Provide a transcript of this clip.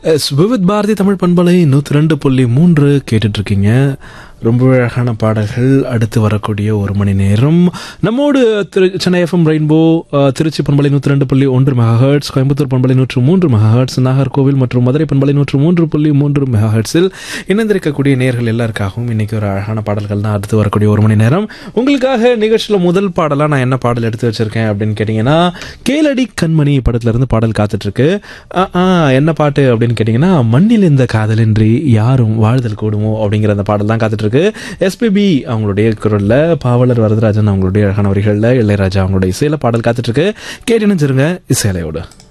S Vividh Bharathi Tamil பண்பலை நூற்றி ரெண்டு புள்ளி மூன்று கேட்டுட்டு இருக்கீங்க ரொம்ப அழகான பாடல்கள் அடுத்து வரக்கூடிய ஒரு மணி நேரம் நம்மோடு திரு சென்னை எஃப்எம் ரெயின்போ அஹ், திருச்சி பண்பலை நூற்றி ரெண்டு புள்ளி ஒன்று மெகாஹர்ட்ஸ் கோயம்புத்தூர் பண்பலை நூற்று மூன்று மெகாஹர்ட்ஸ் நாகர்கோவில் மற்றும் மதுரை பண்பலை நூற்று மூன்று புள்ளி மூன்று மெகாஹர்ட்ஸில் இணைந்திருக்கக்கூடிய நேர்கள் எல்லாருக்காகவும் இன்னைக்கு ஒரு அழகான பாடல்கள் தான் அடுத்து வரக்கூடிய ஒரு மணி நேரம் உங்களுக்காக நிகழ்ச்சியில் முதல் பாடலாக நான் என்ன பாடல் எடுத்து வச்சிருக்கேன் அப்படின்னு கேட்டிங்கன்னா கேளடி கண்மணி படத்துல இருந்து பாடல் காத்துட்டு இருக்கு ஆ, ஆ, என்ன பாட்டு அப்படின்னு கேட்டிங்கன்னா மண்ணில் இந்த காதலின்றி யாரும் வாழ்தல் கூடுமோ அப்படிங்கிற அந்த பாடல் தான் காத்துட்டு இருக்கு எஸ்பிபி அவங்களுடைய குரல்ல பாவலர் வரதராஜன் அவங்களுடைய அழகான வரிகளில் இளையராஜா அவங்களுடைய இசையில பாடல் காத்துட்டு இருக்கு கேட்டு நினைச்சிருங்க இசையலையோட